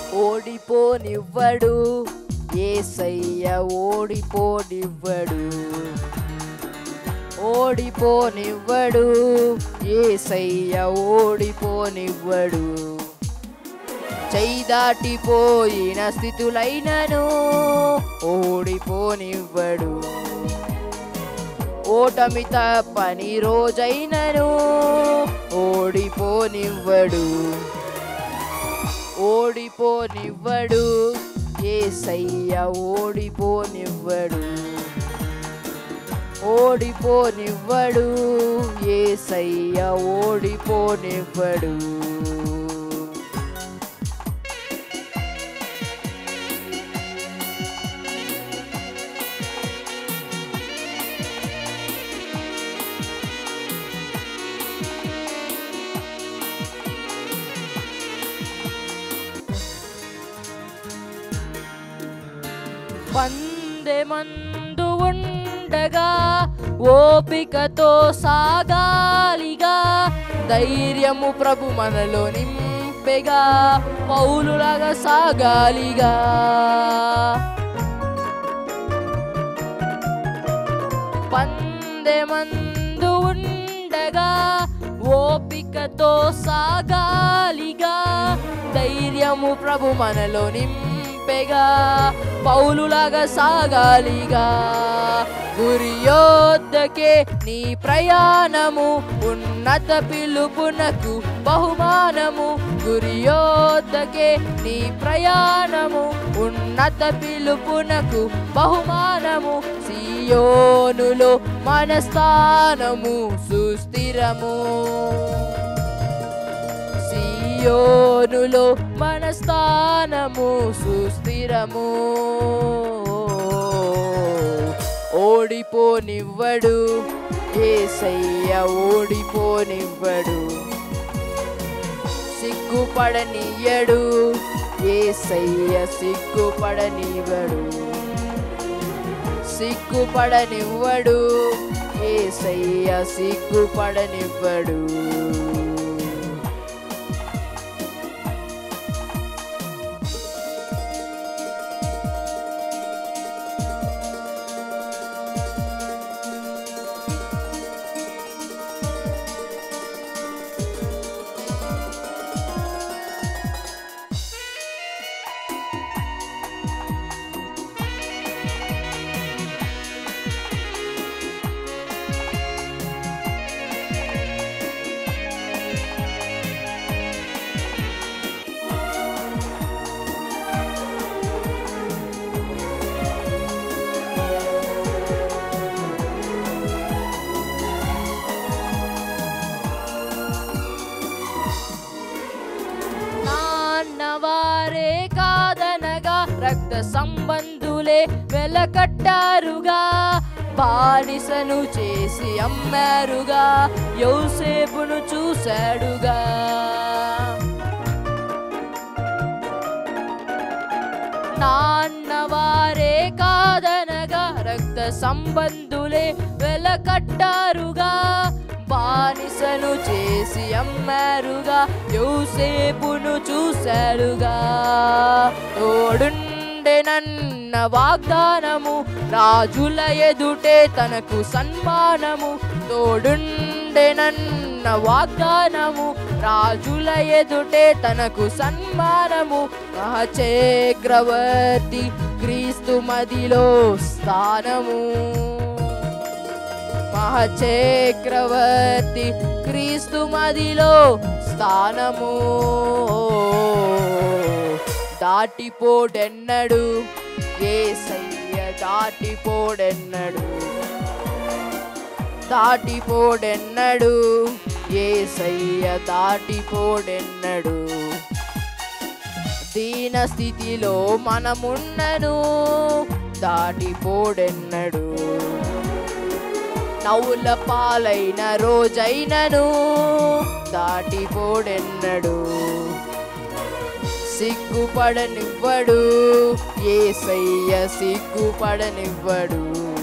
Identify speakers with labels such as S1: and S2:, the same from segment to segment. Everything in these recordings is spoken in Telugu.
S1: ఓడిపోనివ్వడు ఏసయ్య ఓడిపోనివ్వడు ఓడిపోనివ్వడు ఏసయ్య ఓడిపోనివ్వడు చెయ్యి దాటిపోయిన స్థితులైనను ఓడిపోనివ్వడు ఓటమి తప్పని రోజైనను ఓడిపోనివ్వడు ఓడిపోనివ్వడు ఏసయ్య ఓడిపోనివ్వడు ఓడిపోనివ్వడు ఏసయ్య ఓడిపోనివ్వడు పందెమందు ఉండగా ఓపికతో సాగాలిగా ధైర్యము ప్రభు మనలో నింపెగా పౌలులాగా సాగాలిగా పందెమందు ఉండగా ఓపికతో సాగాలిగా ధైర్యము ప్రభు మనలో నింపెగా పౌలులాగా సాగాలిగా గురి యొద్దకే నీ ప్రయాణము ఉన్నత పిలుపునకు బహుమానము గురి యొద్దకే నీ ప్రయాణము ఉన్నత పిలుపునకు బహుమానము సియోనులో మన స్థానము సుస్థిరము సియోనులో మన స్థానము సుస్థిరము ఓడిపోనివ్వడు ఏసయ్య ఓడిపోనివ్వడు సిగ్గుపడనియ్యడు ఏసయ్య సిగ్గుపడనివ్వడు సిగ్గుపడనివ్వడు ఏసయ్య సిగ్గుపడనివ్వడు నాన్నవారే కాదనగా రక్త సంబంధులే వెలకట్టారుగా బానిసను చేసి అమ్మారుగా యోసేపును చూశాడుగా నాన్నవారే కాదనగా రక్త సంబంధులే వెలకట్టారుగా బానిసను చేసి అమ్మారుగా యోసేపును చూశారుగా తోడుండెనన్న వాగ్దానము రాజుల ఎదుటే తనకు సన్మానము తోడుండెనన్న వాగ్దానము రాజుల ఎదుటే తనకు సన్మానము మహచక్రవర్తి క్రీస్తు మదిలో స్థానము మహచక్రవర్తి క్రీస్తు మదిలో స్థానము దాటిపోడెన్నడు ఏసయ్య దాటిపోడెన్నడు దాటిపోడెన్నడు ఏసయ్య దాటిపోడెన్నడు దీన స్థితిలో మనమున్నను దాటిపోడెన్నడు నవ్వుల పాలైన రోజైనను దాటిపోడెన్నడు సిగ్గుపడనివ్వడు ఏసయ్య సిగ్గుపడనివ్వడు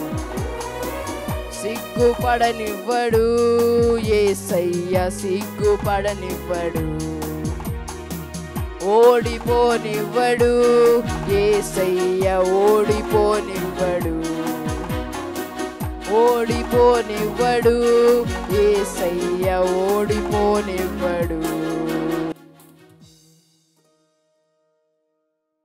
S1: సిగ్గుపడనివ్వడు ఏసయ్య సిగ్గుపడనివ్వడు ఓడిపోనివ్వడు ఏసయ్య ఓడిపోనివ్వడు ఓడిపోనివ్వడు ఏసయ్య ఓడిపోనివ్వడు